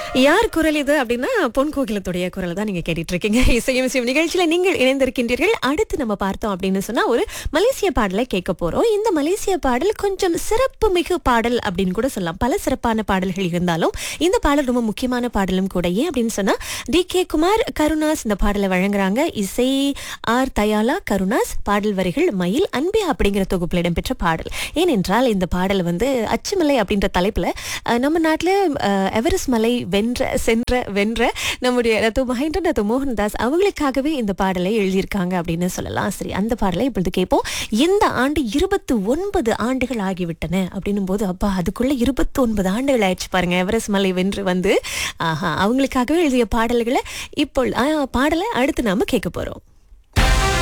யார் குரல் இது அப்படின்னா பொன் கோகிலத்துடைய குரல் தான் நீங்க கேட்டுட்டு இருக்கீங்க இசையும் இசையும் நிகழ்ச்சியில நீங்கள் இணைந்திருக்கின்றீர்கள் அடுத்து நம்ம பார்த்தோம் அப்படின்னு சொன்னா ஒரு மலேசிய பாடலை கேட்க போறோம் இந்த மலேசிய பாடல் கொஞ்சம் சிறப்பு மிகு பாடல் அப்படின்னு கூட சொல்லலாம் பல சிறப்பான பாடல்கள் இருந்தாலும் இந்த பாடல் ரொம்ப முக்கியமான பாடலும் கூட ஏன் அப்படின்னு சொன்னா டி கே குமார் கருணாஸ் இந்த பாடலை வழங்குறாங்க இசை ஆர் தயாலா கருணாஸ் பாடல் வரிகள் மயில் அன்பே அப்படிங்கிற தொகுப்பில் இடம்பெற்ற பாடல் ஏனென்றால் இந்த பாடல் வந்து அச்சுமலை அப்படின்ற தலைப்புல அஹ், நம்ம நாட்டில் எவரெஸ்ட் மலை வென்ற சென்ற வென்ற நம்முடைய ரத்து மகேந்திரன் ரத்து மோகன்தாஸ் அவங்களுக்காகவே இந்த பாடலை எழுதியிருக்காங்க அப்படின்னு சொல்லலாம் சரி அந்த பாடலை இப்பொழுது கேட்போம் இந்த ஆண்டு இருபத்தி ஒன்பது ஆண்டுகள் ஆகிவிட்டன அப்படின்னும் போது அப்பா அதுக்குள்ள இருபத்தி ஒன்பது ஆண்டுகள் ஆயிடுச்சு பாருங்க எவரெஸ்ட் மலை வென்று வந்து ஆஹா அவங்களுக்காகவே எழுதிய பாடல்களை இப்போ ஆஹ், பாடலை அடுத்து நாம கேட்க போறோம்